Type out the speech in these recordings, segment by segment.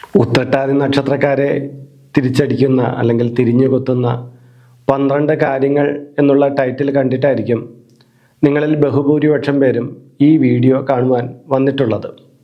ഉത്രട്ടാതി നക്ഷത്രക്കാരെ തിരിച്ചടിക്കുന്ന അല്ലെങ്കിൽ തിരിഞ്ഞു കൊത്തുന്ന പന്ത്രണ്ട് കാര്യങ്ങൾ എന്നുള്ള ടൈറ്റിൽ കണ്ടിട്ടായിരിക്കും നിങ്ങളിൽ ബഹുഭൂരിപക്ഷം പേരും ഈ വീഡിയോ കാണുവാൻ വന്നിട്ടുള്ളത്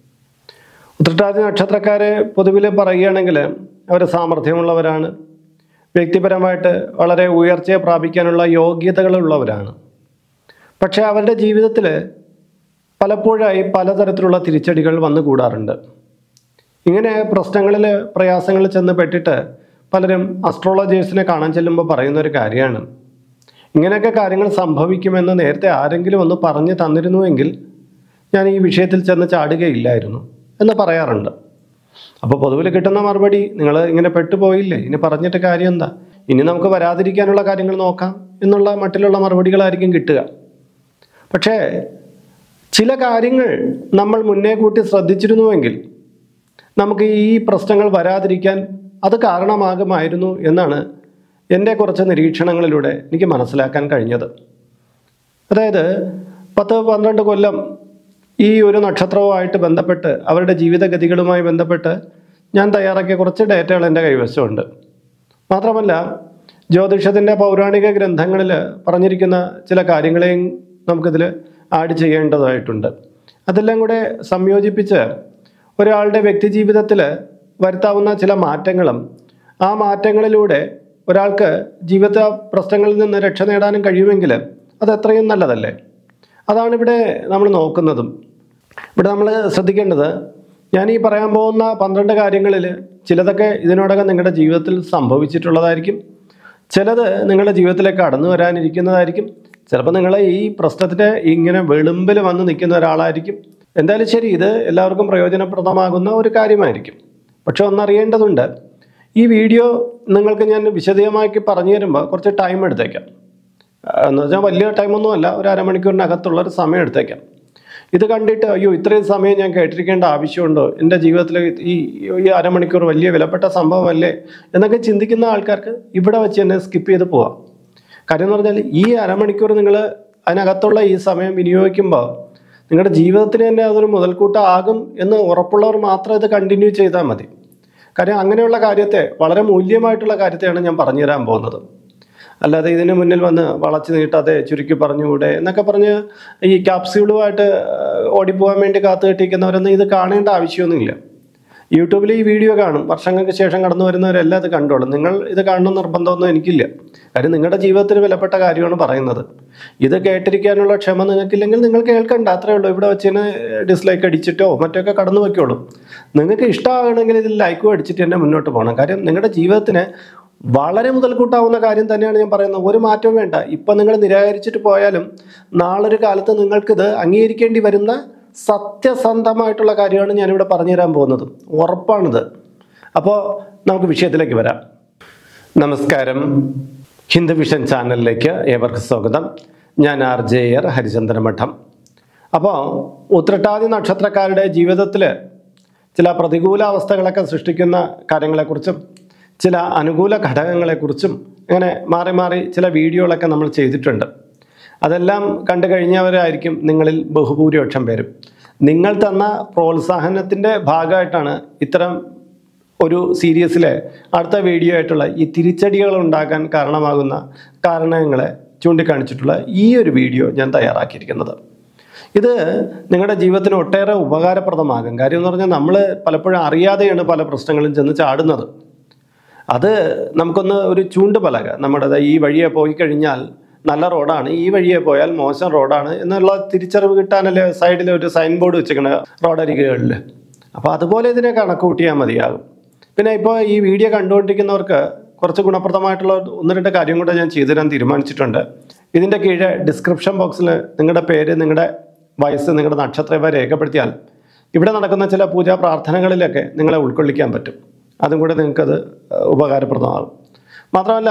ഉത്രട്ടാതി നക്ഷത്രക്കാരെ പൊതുവിൽ പറയുകയാണെങ്കിൽ അവർ സാമർഥ്യമുള്ളവരാണ് വ്യക്തിപരമായിട്ട് വളരെ ഉയർച്ചയെ പ്രാപിക്കാനുള്ള യോഗ്യതകളുള്ളവരാണ് പക്ഷേ അവരുടെ ജീവിതത്തിൽ പലപ്പോഴായി പലതരത്തിലുള്ള തിരിച്ചടികൾ വന്നു കൂടാറുണ്ട് ഇങ്ങനെ പ്രശ്നങ്ങളിൽ പ്രയാസങ്ങളിൽ ചെന്ന് പെട്ടിട്ട് പലരും അസ്ട്രോളജേഴ്സിനെ കാണാൻ ചെല്ലുമ്പോൾ പറയുന്ന ഒരു കാര്യമാണ് ഇങ്ങനെയൊക്കെ കാര്യങ്ങൾ സംഭവിക്കുമെന്ന് നേരത്തെ ആരെങ്കിലും ഒന്ന് പറഞ്ഞു തന്നിരുന്നുവെങ്കിൽ ഞാൻ ഈ വിഷയത്തിൽ ചെന്ന് ചാടുകയില്ലായിരുന്നു എന്ന് പറയാറുണ്ട് അപ്പോൾ പൊതുവിൽ കിട്ടുന്ന മറുപടി നിങ്ങൾ ഇങ്ങനെ പെട്ടുപോയില്ലേ ഇനി പറഞ്ഞിട്ട് കാര്യം എന്താ ഇനി നമുക്ക് വരാതിരിക്കാനുള്ള കാര്യങ്ങൾ നോക്കാം എന്നുള്ള മട്ടിലുള്ള മറുപടികളായിരിക്കും കിട്ടുക പക്ഷേ ചില കാര്യങ്ങൾ നമ്മൾ മുന്നേ കൂട്ടി ശ്രദ്ധിച്ചിരുന്നുവെങ്കിൽ നമുക്ക് ഈ പ്രശ്നങ്ങൾ വരാതിരിക്കാൻ അത് കാരണമാകുമായിരുന്നു എന്നാണ് എൻ്റെ കുറച്ച് നിരീക്ഷണങ്ങളിലൂടെ എനിക്ക് മനസ്സിലാക്കാൻ കഴിഞ്ഞത് അതായത് പത്ത് പന്ത്രണ്ട് കൊല്ലം ഈ ഒരു നക്ഷത്രവുമായിട്ട് ബന്ധപ്പെട്ട് അവരുടെ ജീവിതഗതികളുമായി ബന്ധപ്പെട്ട് ഞാൻ തയ്യാറാക്കിയ കുറച്ച് ഡേറ്റകൾ എൻ്റെ കൈവശമുണ്ട് മാത്രമല്ല ജ്യോതിഷത്തിൻ്റെ പൗരാണിക ഗ്രന്ഥങ്ങളിൽ പറഞ്ഞിരിക്കുന്ന ചില കാര്യങ്ങളെയും നമുക്കിതിൽ ആഡ് ചെയ്യേണ്ടതായിട്ടുണ്ട് അതെല്ലാം കൂടെ സംയോജിപ്പിച്ച് ഒരാളുടെ വ്യക്തി ജീവിതത്തിൽ വരുത്താവുന്ന ചില മാറ്റങ്ങളും ആ മാറ്റങ്ങളിലൂടെ ഒരാൾക്ക് ജീവിത പ്രശ്നങ്ങളിൽ നിന്ന് രക്ഷ നേടാനും കഴിയുമെങ്കിൽ അത് എത്രയും നല്ലതല്ലേ അതാണ് ഇവിടെ നമ്മൾ നോക്കുന്നതും ഇവിടെ നമ്മൾ ശ്രദ്ധിക്കേണ്ടത് ഞാൻ ഈ പറയാൻ പോകുന്ന പന്ത്രണ്ട് കാര്യങ്ങളിൽ ചിലതൊക്കെ ഇതിനോടകം നിങ്ങളുടെ ജീവിതത്തിൽ സംഭവിച്ചിട്ടുള്ളതായിരിക്കും ചിലത് നിങ്ങളുടെ ജീവിതത്തിലേക്ക് കടന്നു വരാനിരിക്കുന്നതായിരിക്കും ചിലപ്പോൾ നിങ്ങൾ ഈ പ്രശ്നത്തിൻ്റെ ഇങ്ങനെ വെളുമ്പിൽ വന്ന് നിൽക്കുന്ന ഒരാളായിരിക്കും എന്തായാലും ശരി ഇത് എല്ലാവർക്കും പ്രയോജനപ്രദമാകുന്ന ഒരു കാര്യമായിരിക്കും പക്ഷെ ഒന്നറിയേണ്ടതുണ്ട് ഈ വീഡിയോ നിങ്ങൾക്ക് ഞാൻ വിശദമാക്കി പറഞ്ഞു തരുമ്പോൾ കുറച്ച് ടൈം എടുത്തേക്കാം എന്ന് വെച്ചാൽ വലിയ ടൈമൊന്നുമല്ല ഒരു അരമണിക്കൂറിനകത്തുള്ള ഒരു സമയം എടുത്തേക്കാം ഇത് കണ്ടിട്ട് അയ്യോ ഇത്രയും സമയം ഞാൻ കേട്ടിരിക്കേണ്ട ആവശ്യമുണ്ടോ എൻ്റെ ജീവിതത്തിൽ ഈ ഈ അരമണിക്കൂർ വലിയ വിലപ്പെട്ട സംഭവമല്ലേ എന്നൊക്കെ ചിന്തിക്കുന്ന ആൾക്കാർക്ക് ഇവിടെ വെച്ച് തന്നെ സ്കിപ്പ് ചെയ്ത് പോവാം കാര്യം എന്ന് പറഞ്ഞാൽ ഈ അരമണിക്കൂർ നിങ്ങൾ അതിനകത്തുള്ള ഈ സമയം വിനിയോഗിക്കുമ്പോൾ നിങ്ങളുടെ ജീവിതത്തിന് തന്നെ അതൊരു മുതൽക്കൂട്ടാകും എന്ന് ഉറപ്പുള്ളവർ മാത്രം ഇത് കണ്ടിന്യൂ ചെയ്താൽ മതി കാര്യം അങ്ങനെയുള്ള കാര്യത്തെ വളരെ മൂല്യമായിട്ടുള്ള കാര്യത്തെയാണ് ഞാൻ പറഞ്ഞു തരാൻ പോകുന്നത് അല്ലാതെ ഇതിന് മുന്നിൽ വന്ന് വളച്ചു നീട്ടാതെ ചുരുക്കി പറഞ്ഞുകൂടെ എന്നൊക്കെ പറഞ്ഞ് ഈ ക്യാപ്സ്യൂളുമായിട്ട് ഓടിപ്പോകാൻ വേണ്ടി കാത്തു കെട്ടിക്കുന്നവരൊന്നും ഇത് കാണേണ്ട ആവശ്യമൊന്നുമില്ല യൂട്യൂബിൽ ഈ വീഡിയോ കാണും വർഷങ്ങൾക്ക് ശേഷം കടന്നു വരുന്നവരെല്ലാം ഇത് കണ്ടോളും നിങ്ങൾ ഇത് കാണണം നിർബന്ധമൊന്നും എനിക്കില്ല കാര്യം നിങ്ങളുടെ ജീവിതത്തിന് വിലപ്പെട്ട കാര്യമാണ് പറയുന്നത് ഇത് കേട്ടിരിക്കാനുള്ള ക്ഷമ നിങ്ങൾക്കില്ലെങ്കിൽ നിങ്ങൾ കേൾക്കണ്ട അത്രേ ഉള്ളൂ ഇവിടെ വെച്ചിന് ഡിസ്ലൈക്ക് അടിച്ചിട്ടോ മറ്റൊക്കെ കടന്നു വയ്ക്കുള്ളൂ നിങ്ങൾക്ക് ഇഷ്ടമാകണമെങ്കിൽ ഇതിൽ ലൈക്കും അടിച്ചിട്ട് തന്നെ മുന്നോട്ട് പോകണം കാര്യം നിങ്ങളുടെ ജീവിതത്തിന് വളരെ മുതൽക്കൂട്ടാവുന്ന കാര്യം തന്നെയാണ് ഞാൻ പറയുന്നത് ഒരു മാറ്റവും വേണ്ട ഇപ്പം നിങ്ങൾ നിരാകരിച്ചിട്ട് പോയാലും നാളൊരു കാലത്ത് നിങ്ങൾക്കിത് അംഗീകരിക്കേണ്ടി വരുന്ന സത്യസന്ധമായിട്ടുള്ള കാര്യമാണ് ഞാനിവിടെ പറഞ്ഞു തരാൻ പോകുന്നത് ഉറപ്പാണിത് അപ്പോൾ നമുക്ക് വിഷയത്തിലേക്ക് വരാം നമസ്കാരം ഹിന്ദു വിഷൻ ചാനലിലേക്ക് ഏവർക്കും സ്വാഗതം ഞാൻ ആർ ജെ ആർ ഹരിചന്ദ്ര മഠം അപ്പോൾ ഉത്രട്ടാതി നക്ഷത്രക്കാരുടെ ജീവിതത്തിൽ ചില പ്രതികൂല അവസ്ഥകളൊക്കെ സൃഷ്ടിക്കുന്ന കാര്യങ്ങളെക്കുറിച്ചും ചില അനുകൂല ഘടകങ്ങളെക്കുറിച്ചും ഇങ്ങനെ മാറി മാറി ചില വീഡിയോകളൊക്കെ നമ്മൾ ചെയ്തിട്ടുണ്ട് അതെല്ലാം കണ്ടു കഴിഞ്ഞവരായിരിക്കും നിങ്ങളിൽ ബഹുഭൂരിപക്ഷം പേരും നിങ്ങൾ തന്ന പ്രോത്സാഹനത്തിൻ്റെ ഭാഗമായിട്ടാണ് ഇത്തരം ഒരു സീരീസിലെ അടുത്ത വീഡിയോ ആയിട്ടുള്ള ഈ തിരിച്ചടികൾ ഉണ്ടാക്കാൻ കാരണമാകുന്ന കാരണങ്ങളെ ചൂണ്ടിക്കാണിച്ചിട്ടുള്ള ഈ ഒരു വീഡിയോ ഞാൻ തയ്യാറാക്കിയിരിക്കുന്നത് ഇത് നിങ്ങളുടെ ജീവിതത്തിന് ഒട്ടേറെ ഉപകാരപ്രദമാകും കാര്യം എന്ന് പറഞ്ഞാൽ നമ്മൾ പലപ്പോഴും അറിയാതെയാണ് പല പ്രശ്നങ്ങളും ചെന്ന് ചാടുന്നത് അത് നമുക്കൊന്ന് ഒരു ചൂണ്ടുപലക നമ്മുടെ ദാ ഈ വഴിയെ പോയി കഴിഞ്ഞാൽ നല്ല റോഡാണ് ഈ വഴിയെ പോയാൽ മോശം റോഡാണ് എന്നുള്ള തിരിച്ചറിവ് കിട്ടാനല്ലേ സൈഡിൽ ഒരു സൈൻ ബോർഡ് വെച്ചിരിക്കണ റോഡരികുകളിൽ അപ്പോൾ അതുപോലെ ഇതിനെ കണക്ക് കൂട്ടിയാൽ മതിയാകും പിന്നെ ഇപ്പോൾ ഈ വീഡിയോ കണ്ടുകൊണ്ടിരിക്കുന്നവർക്ക് കുറച്ച് ഗുണപ്രദമായിട്ടുള്ള ഒന്ന് രണ്ട് കാര്യം കൂടെ ഞാൻ ചെയ്തു തരാൻ തീരുമാനിച്ചിട്ടുണ്ട് ഇതിൻ്റെ കീഴെ ഡിസ്ക്രിപ്ഷൻ ബോക്സിൽ നിങ്ങളുടെ പേര് നിങ്ങളുടെ വയസ്സ് നിങ്ങളുടെ നക്ഷത്രം ഇവ രേഖപ്പെടുത്തിയാൽ ഇവിടെ നടക്കുന്ന ചില പൂജാ പ്രാർത്ഥനകളിലൊക്കെ നിങ്ങളെ ഉൾക്കൊള്ളിക്കാൻ പറ്റും അതും കൂടെ നിങ്ങൾക്കത് ഏഹ്, ഉപകാരപ്രദമാകും മാത്രമല്ല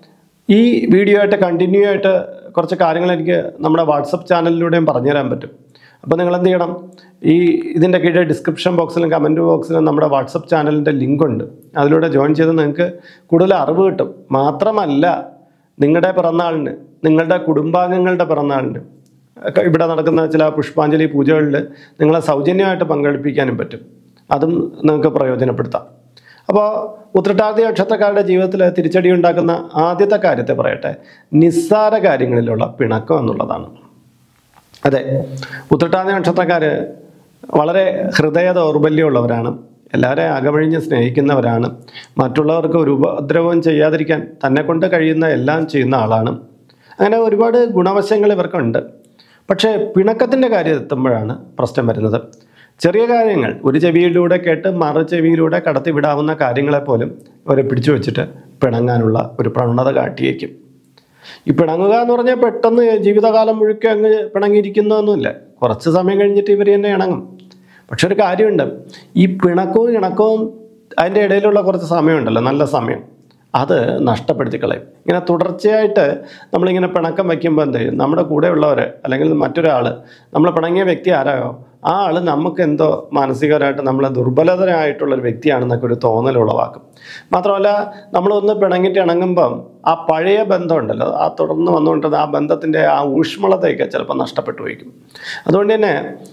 ഈ വീഡിയോ ആയിട്ട് കണ്ടിന്യൂ ആയിട്ട് കുറച്ച് കാര്യങ്ങൾ എനിക്ക് നമ്മുടെ വാട്സപ്പ് ചാനലിലൂടെയും പറഞ്ഞുതരാൻ പറ്റും അപ്പോൾ നിങ്ങൾ എന്ത് ചെയ്യണം ഈ ഇതിൻ്റെ കീഴെ ഡിസ്ക്രിപ്ഷൻ ബോക്സിലും കമൻറ്റ് ബോക്സിലും നമ്മുടെ വാട്സപ്പ് ചാനലിൻ്റെ ലിങ്ക് ഉണ്ട് അതിലൂടെ ജോയിൻ ചെയ്ത് നിങ്ങൾക്ക് കൂടുതൽ അറിവ് കിട്ടും മാത്രമല്ല നിങ്ങളുടെ പിറന്നാളിന് നിങ്ങളുടെ കുടുംബാംഗങ്ങളുടെ പിറന്നാളിന് ഒക്കെ ഇവിടെ നടക്കുന്ന ചില പുഷ്പാഞ്ജലി പൂജകളിൽ നിങ്ങളെ സൗജന്യമായിട്ട് പങ്കെടുപ്പിക്കാനും പറ്റും അതും നിങ്ങൾക്ക് പ്രയോജനപ്പെടുത്താം അപ്പോൾ ഉത്രട്ടാതി നക്ഷത്രക്കാരുടെ ജീവിതത്തിൽ തിരിച്ചടി ഉണ്ടാക്കുന്ന ആദ്യത്തെ കാര്യത്തെ പറയട്ടെ നിസ്സാര കാര്യങ്ങളിലുള്ള പിണക്കം എന്നുള്ളതാണ് അതെ ഉത്രട്ടാതി നക്ഷത്രക്കാർ വളരെ ഹൃദയ ദൗർബല്യമുള്ളവരാണ് എല്ലാവരെയും അകമഴിഞ്ഞ് സ്നേഹിക്കുന്നവരാണ് മറ്റുള്ളവർക്ക് ഒരു ഉപദ്രവവും ചെയ്യാതിരിക്കാൻ തന്നെ കൊണ്ട് കഴിയുന്ന എല്ലാം ചെയ്യുന്ന ആളാണ് അങ്ങനെ ഒരുപാട് ഗുണവശങ്ങൾ ഇവർക്കുണ്ട് പക്ഷേ പിണക്കത്തിൻ്റെ കാര്യം എത്തുമ്പോഴാണ് പ്രശ്നം വരുന്നത് ചെറിയ കാര്യങ്ങൾ ഒരു ചെവിയിലൂടെ കേട്ട് മറു ചെവിയിലൂടെ കടത്തി വിടാവുന്ന കാര്യങ്ങളെപ്പോലും അവരെ പിടിച്ചു വെച്ചിട്ട് പിണങ്ങാനുള്ള ഒരു പ്രവണത കാട്ടിയേക്കും ഈ പിണങ്ങുക എന്ന് പറഞ്ഞാൽ പെട്ടെന്ന് ജീവിതകാലം മുഴുക്കെ അങ്ങ് പിണങ്ങിയിരിക്കുന്നതൊന്നുമില്ല കുറച്ച് സമയം കഴിഞ്ഞിട്ട് ഇവർ തന്നെ ഇണങ്ങും പക്ഷെ ഒരു കാര്യമുണ്ട് ഈ പിണക്കവും ഇണക്കവും അതിൻ്റെ ഇടയിലുള്ള കുറച്ച് സമയമുണ്ടല്ലോ നല്ല സമയം അത് നഷ്ടപ്പെടുത്തി കളയും ഇങ്ങനെ തുടർച്ചയായിട്ട് നമ്മളിങ്ങനെ പിണക്കം വയ്ക്കുമ്പോൾ എന്ത് ചെയ്യും നമ്മുടെ കൂടെയുള്ളവർ അല്ലെങ്കിൽ മറ്റൊരാൾ നമ്മൾ പിണങ്ങിയ വ്യക്തി ആരായോ ആ ആൾ നമുക്ക് എന്തോ മാനസികമായിട്ട് നമ്മൾ ദുർബലതരായിട്ടുള്ളൊരു വ്യക്തിയാണെന്നൊക്കെ ഒരു തോന്നൽ ഉളവാക്കും മാത്രമല്ല നമ്മളൊന്ന് പിണങ്ങിയിട്ട് ഇണങ്ങുമ്പം ആ പഴയ ബന്ധമുണ്ടല്ലോ ആ തുടർന്ന് വന്നുകൊണ്ടിരുന്ന ആ ബന്ധത്തിൻ്റെ ആ ഊഷ്മളതയൊക്കെ ചിലപ്പോൾ നഷ്ടപ്പെട്ടു വയ്ക്കും അതുകൊണ്ട് തന്നെ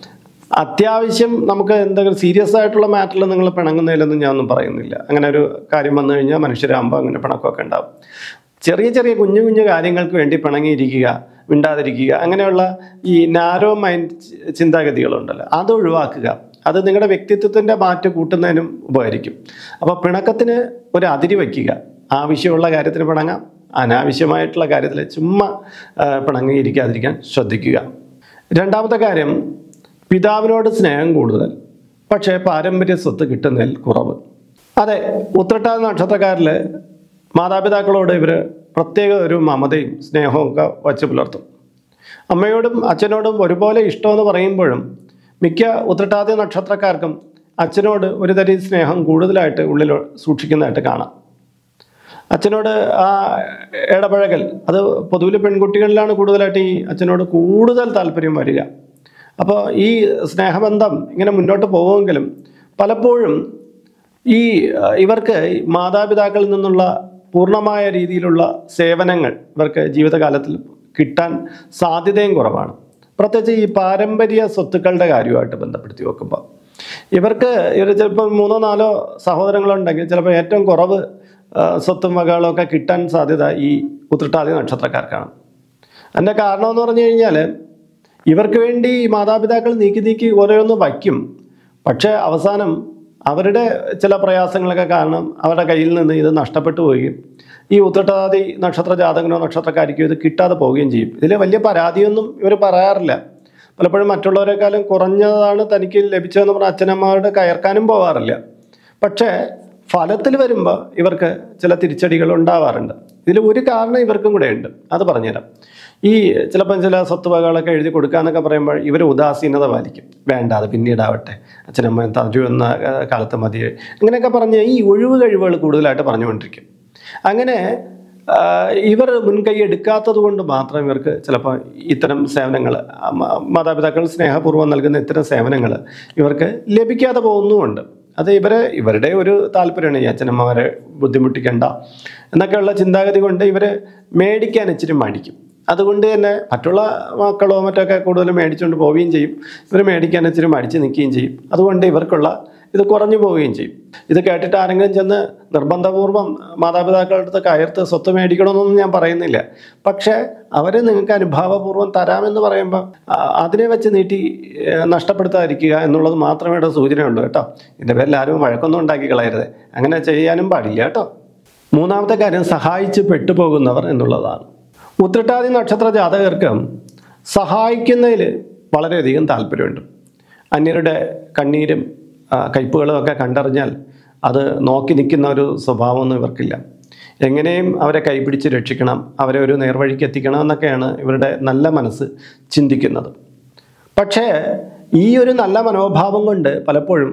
അത്യാവശ്യം നമുക്ക് എന്തെങ്കിലും സീരിയസ് ആയിട്ടുള്ള മാറ്ററിൽ നിങ്ങൾ പിണങ്ങുന്നതിലൊന്നും ഞാനൊന്നും പറയുന്നില്ല അങ്ങനെ ഒരു കാര്യം വന്നു കഴിഞ്ഞാൽ മനുഷ്യരാകുമ്പോൾ അങ്ങനെ പിണക്കമൊക്കെ ഉണ്ടാവും ചെറിയ ചെറിയ കുഞ്ഞു കുഞ്ഞു കാര്യങ്ങൾക്ക് വേണ്ടി പിണങ്ങിയിരിക്കുക മിണ്ടാതിരിക്കുക അങ്ങനെയുള്ള ഈ നാരോ മൈൻഡ് ചിന്താഗതികളുണ്ടല്ലോ അത് ഒഴിവാക്കുക അത് നിങ്ങളുടെ വ്യക്തിത്വത്തിൻ്റെ മാറ്റ് കൂട്ടുന്നതിനും ഉപകരിക്കും അപ്പോൾ പിണക്കത്തിന് ഒരു അതിരി വയ്ക്കുക ആവശ്യമുള്ള കാര്യത്തിന് പിണങ്ങാം അനാവശ്യമായിട്ടുള്ള കാര്യത്തിൽ ചുമ്മാ ആ, പിണങ്ങിയിരിക്കാതിരിക്കാൻ ശ്രദ്ധിക്കുക രണ്ടാമത്തെ കാര്യം പിതാവിനോട് സ്നേഹം കൂടുതൽ പക്ഷേ പാരമ്പര്യ സ്വത്ത് കിട്ടുന്നതിൽ കുറവ് അതെ ഉത്രട്ടാതി നക്ഷത്രക്കാരിൽ മാതാപിതാക്കളോട് ഇവർ പ്രത്യേക ഒരു മമതയും സ്നേഹവും ഒക്കെ വച്ച് പുലർത്തും അമ്മയോടും അച്ഛനോടും ഒരുപോലെ ഇഷ്ടമെന്ന് പറയുമ്പോഴും മിക്ക ഉത്രട്ടാതി നക്ഷത്രക്കാർക്കും അച്ഛനോട് ഒരു തരി സ്നേഹം കൂടുതലായിട്ട് ഉള്ളിൽ സൂക്ഷിക്കുന്നതായിട്ട് കാണാം അച്ഛനോട് ആ ഇടപഴകൽ അത് പൊതുവിൽ പെൺകുട്ടികളിലാണ് കൂടുതലായിട്ട് ഈ അച്ഛനോട് കൂടുതൽ താല്പര്യം വരിക അപ്പോൾ ഈ സ്നേഹബന്ധം ഇങ്ങനെ മുന്നോട്ട് പോകുമെങ്കിലും പലപ്പോഴും ഈ അഹ്, ഇവർക്ക് മാതാപിതാക്കളിൽ നിന്നുള്ള പൂർണ്ണമായ രീതിയിലുള്ള സേവനങ്ങൾ ഇവർക്ക് ജീവിതകാലത്തിൽ കിട്ടാൻ സാധ്യതയും കുറവാണ് പ്രത്യേകിച്ച് ഈ പാരമ്പര്യ സ്വത്തുക്കളുടെ കാര്യമായിട്ട് ബന്ധപ്പെടുത്തി നോക്കുമ്പോൾ ഇവർക്ക് ഇവർ ചിലപ്പോൾ മൂന്നോ നാലോ സഹോദരങ്ങളുണ്ടെങ്കിൽ ചിലപ്പോൾ ഏറ്റവും കുറവ് ആ, സ്വത്തും വകകളും ഒക്കെ കിട്ടാൻ സാധ്യത ഈ ഉത്രട്ടാതി നക്ഷത്രക്കാർക്കാണ് അതിൻ്റെ കാരണം എന്ന് പറഞ്ഞു കഴിഞ്ഞാൽ ഇവർക്ക് വേണ്ടി മാതാപിതാക്കൾ നീക്കി നീക്കി ഓരോന്ന് വയ്ക്കും പക്ഷേ അവസാനം അവരുടെ ചില പ്രയാസങ്ങളൊക്കെ കാരണം അവരുടെ കയ്യിൽ നിന്ന് ഇത് നഷ്ടപ്പെട്ടു പോവുകയും ഈ ഉത്രട്ടാതി നക്ഷത്ര ജാതകനോ നക്ഷത്രക്കാരിക്കോ ഇത് കിട്ടാതെ പോവുകയും ചെയ്യും ഇതിൽ വലിയ പരാതിയൊന്നും ഇവർ പറയാറില്ല പലപ്പോഴും മറ്റുള്ളവരെക്കാളും കുറഞ്ഞതാണ് തനിക്ക് ലഭിച്ചതെന്ന് പറഞ്ഞാൽ അച്ഛനമ്മമാരുടെ കയർക്കാനും പോകാറില്ല പക്ഷേ ഫലത്തിൽ വരുമ്പോൾ ഇവർക്ക് ചില തിരിച്ചടികൾ ഉണ്ടാവാറുണ്ട് ഇതിൽ ഒരു കാരണം ഇവർക്കും കൂടെ ഉണ്ട് അത് പറഞ്ഞുതരാം ഈ ചിലപ്പം ചില സ്വത്തുവകകളൊക്കെ എഴുതി കൊടുക്കുക എന്നൊക്കെ പറയുമ്പോൾ ഇവർ ഉദാസീനത പാലിക്കും വേണ്ട അത് പിന്നീടാവട്ടെ അച്ഛനമ്മ തരുമെന്ന ആ, കാലത്ത് മതി അങ്ങനെയൊക്കെ പറഞ്ഞ് ഈ ഒഴിവ് കഴിവുകൾ കൂടുതലായിട്ട് പറഞ്ഞുകൊണ്ടിരിക്കും അങ്ങനെ ആ, ഇവർ മുൻകൈ എടുക്കാത്തത് കൊണ്ട് മാത്രം ഇവർക്ക് ചിലപ്പോൾ ഇത്തരം സേവനങ്ങൾ മാതാപിതാക്കൾ സ്നേഹപൂർവ്വം നൽകുന്ന ഇത്തരം സേവനങ്ങൾ ഇവർക്ക് ലഭിക്കാതെ പോകുന്നുമുണ്ട് അത് ഇവരെ ഇവരുടെ ഒരു താല്പര്യമാണ് ഈ അച്ഛനമ്മമാരെ ബുദ്ധിമുട്ടിക്കണ്ട എന്നൊക്കെയുള്ള ചിന്താഗതി കൊണ്ട് ഇവർ മേടിക്കാൻ ഇച്ചിരി മടിക്കും അതുകൊണ്ട് തന്നെ മറ്റുള്ള മക്കളോ മറ്റൊക്കെ കൂടുതൽ മേടിച്ചുകൊണ്ട് പോവുകയും ചെയ്യും ഇവർ മേടിക്കാൻ ഇച്ചിരി മടിച്ച് നിൽക്കുകയും ചെയ്യും അതുകൊണ്ട് ഇവർക്കുള്ള ഇത് കുറഞ്ഞു പോവുകയും ചെയ്യും ഇത് കേട്ടിട്ട് ആരെങ്കിലും ചെന്ന് നിർബന്ധപൂർവ്വം മാതാപിതാക്കളുടെ അടുത്ത് കയർത്ത് സ്വത്ത് മേടിക്കണമെന്നൊന്നും ഞാൻ പറയുന്നില്ല പക്ഷേ അവരെ നിങ്ങൾക്ക് അനുഭാവപൂർവ്വം തരാമെന്ന് പറയുമ്പോൾ ആ, അതിനെ വെച്ച് നീട്ടി ഏ, നഷ്ടപ്പെടുത്താതിരിക്കുക എന്നുള്ളത് മാത്രമേ ഇവിടെ സൂചനയുള്ളൂ കേട്ടോ ഇതിൻ്റെ പേരിൽ ആരും വഴക്കൊന്നും ഉണ്ടാക്കി കളയരുത് അങ്ങനെ ചെയ്യാനും പാടില്ല കേട്ടോ മൂന്നാമത്തെ കാര്യം സഹായിച്ച് പെട്ടുപോകുന്നവർ എന്നുള്ളതാണ് ഉത്രട്ടാതി നക്ഷത്ര ജാതകർക്ക് സഹായിക്കുന്നതിൽ വളരെയധികം താല്പര്യമുണ്ട് അന്യരുടെ കണ്ണീരും ആ, കയ്പുകളും ഒക്കെ കണ്ടറിഞ്ഞാൽ അത് നോക്കി നിൽക്കുന്ന ഒരു സ്വഭാവമൊന്നും ഇവർക്കില്ല എങ്ങനെയും അവരെ കൈപിടിച്ച് രക്ഷിക്കണം അവരെ ഒരു നേർവഴിക്ക് എത്തിക്കണം എന്നൊക്കെയാണ് ഇവരുടെ നല്ല മനസ്സ് ചിന്തിക്കുന്നത് പക്ഷേ ഈ ഒരു നല്ല മനോഭാവം കൊണ്ട് പലപ്പോഴും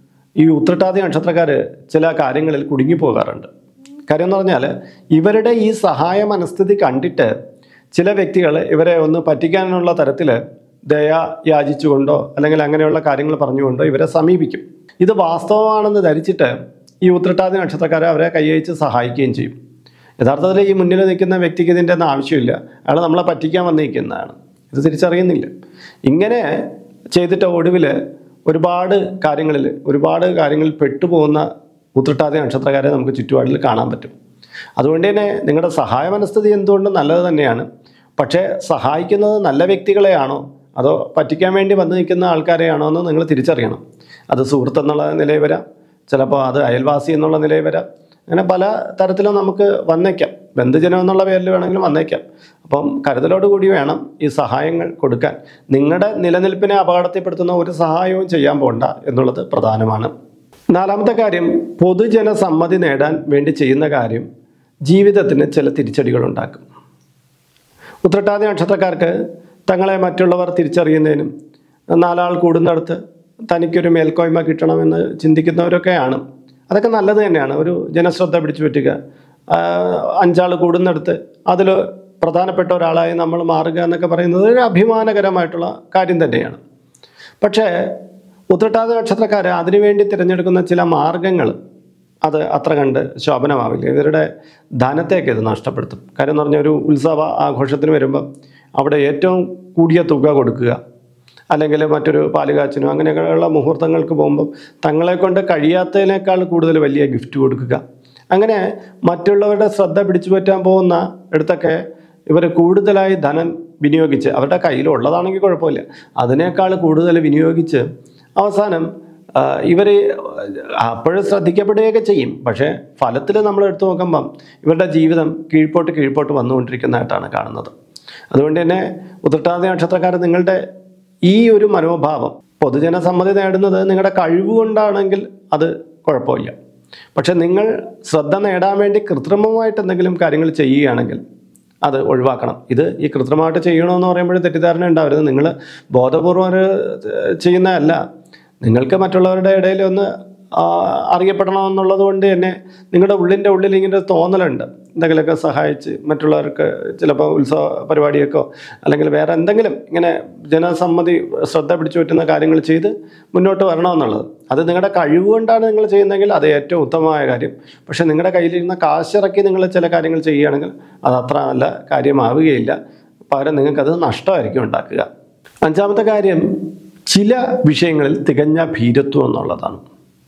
ഈ ഉത്രട്ടാതി നക്ഷത്രക്കാർ ചില കാര്യങ്ങളിൽ കുടുങ്ങിപ്പോകാറുണ്ട് കാര്യം എന്ന് പറഞ്ഞാൽ ഇവരുടെ ഈ സഹായ മനസ്ഥിതി കണ്ടിട്ട് ചില വ്യക്തികൾ ഇവരെ ഒന്ന് പറ്റിക്കാനുള്ള തരത്തിൽ ദയ യാചിച്ചുകൊണ്ടോ അല്ലെങ്കിൽ അങ്ങനെയുള്ള കാര്യങ്ങൾ പറഞ്ഞുകൊണ്ടോ ഇവരെ സമീപിക്കും ഇത് വാസ്തവമാണെന്ന് ധരിച്ചിട്ട് ഈ ഉത്രട്ടാതി നക്ഷത്രക്കാരെ അവരെ കൈയച്ച് സഹായിക്കുകയും ചെയ്യും യഥാർത്ഥത്തിൽ ഈ മുന്നിൽ നിൽക്കുന്ന വ്യക്തിക്ക് ഇതിൻ്റെ ഒന്നും ആവശ്യമില്ല അയാൾ നമ്മളെ പറ്റിക്കാൻ വന്നിരിക്കുന്നതാണ് ഇത് തിരിച്ചറിയുന്നില്ല ഇങ്ങനെ ചെയ്തിട്ട് ഒടുവിൽ ഒരുപാട് കാര്യങ്ങളിൽ ഒരുപാട് കാര്യങ്ങളിൽ പെട്ടുപോകുന്ന ഉത്രട്ടാതി നക്ഷത്രക്കാരെ നമുക്ക് ചുറ്റുപാടിൽ കാണാൻ പറ്റും അതുകൊണ്ട് തന്നെ നിങ്ങളുടെ സഹായ മനസ്ഥിതി എന്തുകൊണ്ടും നല്ലത് തന്നെയാണ് പക്ഷേ സഹായിക്കുന്നത് നല്ല വ്യക്തികളെയാണോ അതോ പറ്റിക്കാൻ വേണ്ടി വന്നു നിൽക്കുന്ന ആൾക്കാരെയാണോ എന്ന് നിങ്ങൾ തിരിച്ചറിയണം അത് സുഹൃത്ത് എന്നുള്ള നിലയിൽ വരാം ചിലപ്പോൾ അത് അയൽവാസി എന്നുള്ള നിലയിൽ വരാം അങ്ങനെ പല തരത്തിലും നമുക്ക് വന്നേക്കാം ബന്ധുജനം എന്നുള്ള പേരിൽ വേണമെങ്കിലും വന്നേക്കാം അപ്പം കരുതലോട് കൂടി വേണം ഈ സഹായങ്ങൾ കൊടുക്കാൻ നിങ്ങളുടെ നിലനിൽപ്പിനെ അപകടത്തിൽപ്പെടുത്തുന്ന ഒരു സഹായവും ചെയ്യാൻ പോണ്ട എന്നുള്ളത് പ്രധാനമാണ് നാലാമത്തെ കാര്യം പൊതുജന സമ്മതി നേടാൻ വേണ്ടി ചെയ്യുന്ന കാര്യം ജീവിതത്തിന് ചില തിരിച്ചടികൾ ഉണ്ടാക്കും ഉത്രട്ടാതി നക്ഷത്രക്കാർക്ക് തങ്ങളെ മറ്റുള്ളവർ തിരിച്ചറിയുന്നതിനും നാലാൾ കൂടുന്നിടത്ത് തനിക്കൊരു മേൽക്കോയ്മ കിട്ടണമെന്ന് ചിന്തിക്കുന്നവരൊക്കെയാണ് അതൊക്കെ നല്ലത് തന്നെയാണ് ഒരു ജനശ്രദ്ധ പിടിച്ചു പറ്റുക അഞ്ചാൾ കൂടുന്നിടത്ത് അതിൽ പ്രധാനപ്പെട്ട ഒരാളായി നമ്മൾ മാറുക എന്നൊക്കെ പറയുന്നത് ഒരു അഭിമാനകരമായിട്ടുള്ള കാര്യം തന്നെയാണ് പക്ഷേ ഉത്രട്ടാതി നക്ഷത്രക്കാർ അതിനുവേണ്ടി തിരഞ്ഞെടുക്കുന്ന ചില മാർഗങ്ങൾ അത് അത്ര കണ്ട് ശോഭനമാവില്ല ഇവരുടെ ധനത്തേക്ക് ഇത് നഷ്ടപ്പെടുത്തും കാര്യം എന്ന് പറഞ്ഞാൽ ഒരു ഉത്സവ ആഘോഷത്തിന് വരുമ്പം അവിടെ ഏറ്റവും കൂടിയ തുക കൊടുക്കുക അല്ലെങ്കിൽ മറ്റൊരു പാലുകാച്ചിനോ അങ്ങനെയൊക്കെയുള്ള മുഹൂർത്തങ്ങൾക്ക് പോകുമ്പം തങ്ങളെ കൊണ്ട് കഴിയാത്തതിനേക്കാൾ കൂടുതൽ വലിയ ഗിഫ്റ്റ് കൊടുക്കുക അങ്ങനെ മറ്റുള്ളവരുടെ ശ്രദ്ധ പിടിച്ചു പറ്റാൻ പോകുന്ന ഇടത്തൊക്കെ ഇവർ കൂടുതലായി ധനം വിനിയോഗിച്ച് അവരുടെ കയ്യിലുള്ളതാണെങ്കിൽ കുഴപ്പമില്ല അതിനേക്കാൾ കൂടുതൽ വിനിയോഗിച്ച് അവസാനം ഇവർ അപ്പോഴും ശ്രദ്ധിക്കപ്പെടുകയൊക്കെ ചെയ്യും പക്ഷേ ഫലത്തിൽ നമ്മൾ എടുത്തു നോക്കുമ്പം ഇവരുടെ ജീവിതം കീഴ്പോട്ട് കീഴ്പോട്ട് വന്നുകൊണ്ടിരിക്കുന്നതായിട്ടാണ് കാണുന്നത് അതുകൊണ്ട് തന്നെ ഉത്രട്ടാതി നക്ഷത്രക്കാർ നിങ്ങളുടെ ഈ ഒരു മനോഭാവം പൊതുജന സമ്മതി നേടുന്നത് നിങ്ങളുടെ കഴിവുകൊണ്ടാണെങ്കിൽ അത് കുഴപ്പമില്ല പക്ഷെ നിങ്ങൾ ശ്രദ്ധ നേടാൻ വേണ്ടി കൃത്രിമമായിട്ട് എന്തെങ്കിലും കാര്യങ്ങൾ ചെയ്യുകയാണെങ്കിൽ അത് ഒഴിവാക്കണം ഇത് ഈ കൃത്രിമമായിട്ട് ചെയ്യണമെന്ന് പറയുമ്പോൾ തെറ്റിദ്ധാരണ ഉണ്ടാവരുത് നിങ്ങൾ ബോധപൂർവം ഒരു ചെയ്യുന്നതല്ല നിങ്ങൾക്ക് മറ്റുള്ളവരുടെ ഇടയിൽ ഒന്ന് ആ, അറിയപ്പെടണമെന്നുള്ളത് കൊണ്ട് തന്നെ നിങ്ങളുടെ ഉള്ളിൻ്റെ ഉള്ളിൽ ഇങ്ങനെ ഒരു തോന്നലുണ്ട് എന്തെങ്കിലുമൊക്കെ സഹായിച്ച് മറ്റുള്ളവർക്ക് ചിലപ്പോൾ ഉത്സവ പരിപാടിയൊക്കെ അല്ലെങ്കിൽ വേറെ എന്തെങ്കിലും ഇങ്ങനെ ജനസമ്മതി ശ്രദ്ധ പിടിച്ചു പറ്റുന്ന കാര്യങ്ങൾ ചെയ്ത് മുന്നോട്ട് വരണമെന്നുള്ളത് അത് നിങ്ങളുടെ കഴിവ് കൊണ്ടാണ് നിങ്ങൾ ചെയ്യുന്നതെങ്കിൽ അത് ഏറ്റവും ഉത്തമമായ കാര്യം പക്ഷേ നിങ്ങളുടെ കയ്യിലിരുന്ന കാശിറക്കി നിങ്ങൾ ചില കാര്യങ്ങൾ ചെയ്യുകയാണെങ്കിൽ അത് അത്ര നല്ല കാര്യമാവുകയില്ല പകരം നിങ്ങൾക്കത് നഷ്ടമായിരിക്കും ഉണ്ടാക്കുക അഞ്ചാമത്തെ കാര്യം ചില വിഷയങ്ങളിൽ തികഞ്ഞ ഭീരത്വം എന്നുള്ളതാണ്